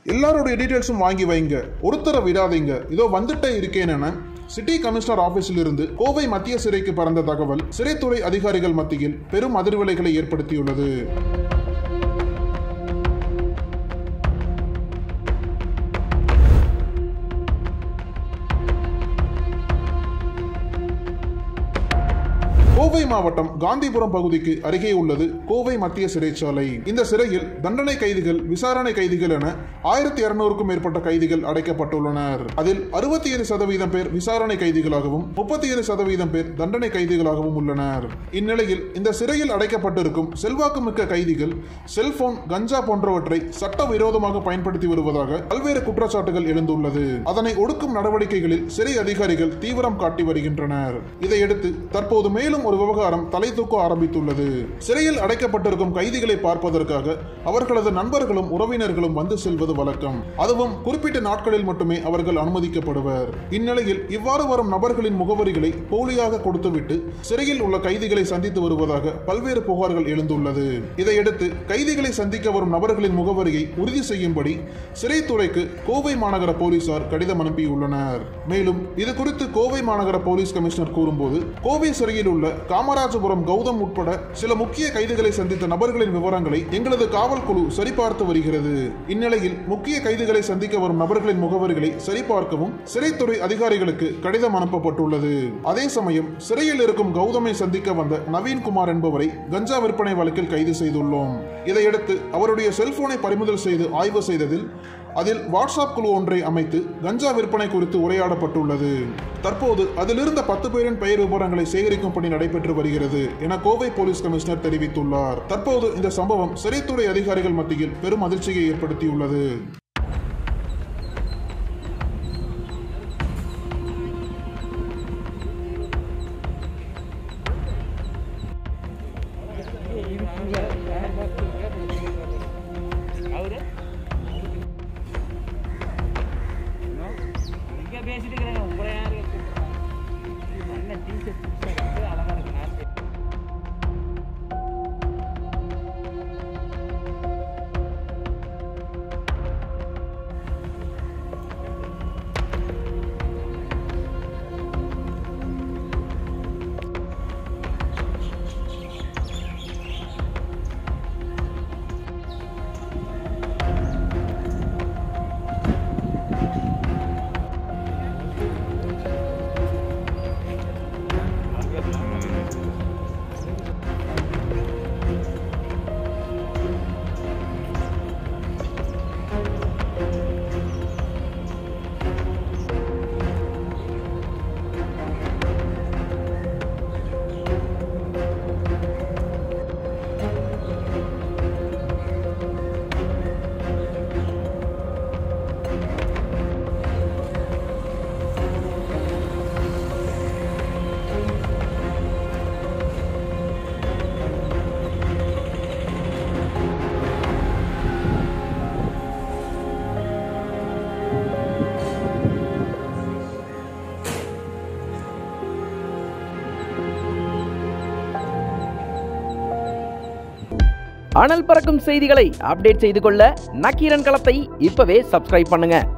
எல்லாருடைய டீட்டெயில்ஸும் வாங்கி வைங்க ஒருத்தரை விடாதீங்க இதோ வந்துட்டே இருக்கேன் என சிட்டி கமிஷனர் ஆபீஸில் இருந்து கோவை மத்திய சிறைக்கு பறந்த தகவல் சிறைத்துறை அதிகாரிகள் மத்தியில் பெரும் அதிர்வலைகளை ஏற்படுத்தியுள்ளது கோவை மாவட்டம் காந்திபுரம் பகுதிக்கு அருகே உள்ளது கோவை மத்திய சிறைச்சாலை இந்த சிறையில் தண்டனை கைதிகள் விசாரணை கைதிகள் என ஆயிரத்தி இருநூறுக்கும் மேற்பட்ட கைதிகள் அடைக்கப்பட்டுள்ளனர் அதில் அறுபத்தி ஏழு சதவீதம் பேர் விசாரணை கைதிகளாகவும் முப்பத்தி ஏழு சதவீதம் பேர் தண்டனை கைதிகளாகவும் உள்ளனர் இந்நிலையில் இந்த சிறையில் அடைக்கப்பட்டிருக்கும் செல்வாக்குமிக்க கைதிகள் செல்போன் கஞ்சா போன்றவற்றை சட்டவிரோதமாக பயன்படுத்தி வருவதாக பல்வேறு குற்றச்சாட்டுகள் எழுந்துள்ளது அதனை ஒடுக்கும் நடவடிக்கைகளில் சிறை அதிகாரிகள் தீவிரம் காட்டி வருகின்றனர் இதையடுத்து தற்போது மேலும் ஒரு விவகாரம் தலை தூக்க ஆரம்பித்துள்ளது சிறையில் அடைக்கப்பட்டிருக்கும் கைதிகளை பார்ப்பதற்காக அவர்களது நண்பர்களும் உறவினர்களும் வந்து செல்வது வழக்கம் அதுவும் குறிப்பிட்ட நாட்களில் மட்டுமே அவர்கள் அனுமதிக்கப்படுவர் இந்நிலையில் இவ்வாறு வரும் நபர்களின் முகவரிகளை போலியாக கொடுத்துவிட்டு சிறையில் உள்ள கைதிகளை சந்தித்து வருவதாக பல்வேறு புகார்கள் எழுந்துள்ளது இதையடுத்து கைதிகளை சந்திக்க வரும் நபர்களின் முகவரியை உறுதி செய்யும்படி சிறைத்துறைக்கு கோவை மாநகர போலீசார் கடிதம் அனுப்பியுள்ளனர் மேலும் இது குறித்து கோவை மாநகர போலீஸ் கமிஷனர் கூறும்போது கோவை சிறையில் உள்ள காமராஜபுரம் கௌதம் உட்பட சில முக்கிய கைதிகளை சந்தித்த நபர்களின் விவரங்களை எங்களது காவல் குழு சரிபார்த்து வருகிறது இந்நிலையில் முக்கிய கைதிகளை சந்திக்க வரும் நபர்களின் முகவரிகளை சரிபார்க்கவும் சிறைத்துறை அதிகாரிகளுக்கு கடிதம் அனுப்பப்பட்டுள்ளது அதே சமயம் சிறையில் இருக்கும் கௌதமை சந்திக்க வந்த நவீன்குமார் என்பவரை கஞ்சா விற்பனை வழக்கில் கைது செய்துள்ளோம் இதையடுத்து அவருடைய செல்போனை பறிமுதல் செய்து ஆய்வு செய்ததில் அதில் வாட்ஸ்அப் குழு ஒன்றை அமைத்து கஞ்சா விற்பனை குறித்து உரையாடப்பட்டுள்ளது தற்போது அதிலிருந்த பத்து பேரின் பெயர் விவரங்களை சேகரிக்கும் பணி நடைபெற்று வருகிறது என கோவை போலீஸ் கமிஷனர் தெரிவித்துள்ளார் தற்போது இந்த சம்பவம் சிறைத்துறை அதிகாரிகள் மத்தியில் பெரும் அதிர்ச்சியை ஏற்படுத்தியுள்ளது அவரு இங்கே பேசிட்டு இருக்கிறாங்க உங்களை யாரு கூப்பிடுறாங்க நல்ல டீச்சர் புதுசாக இருக்கு அழகா இருக்கு நாட்டு அனல் பறக்கும் செய்திகளை அப்டேட் செய்து கொள்ள நக்கீரன் களத்தை இப்பவே சப்ஸ்கிரைப் பண்ணுங்க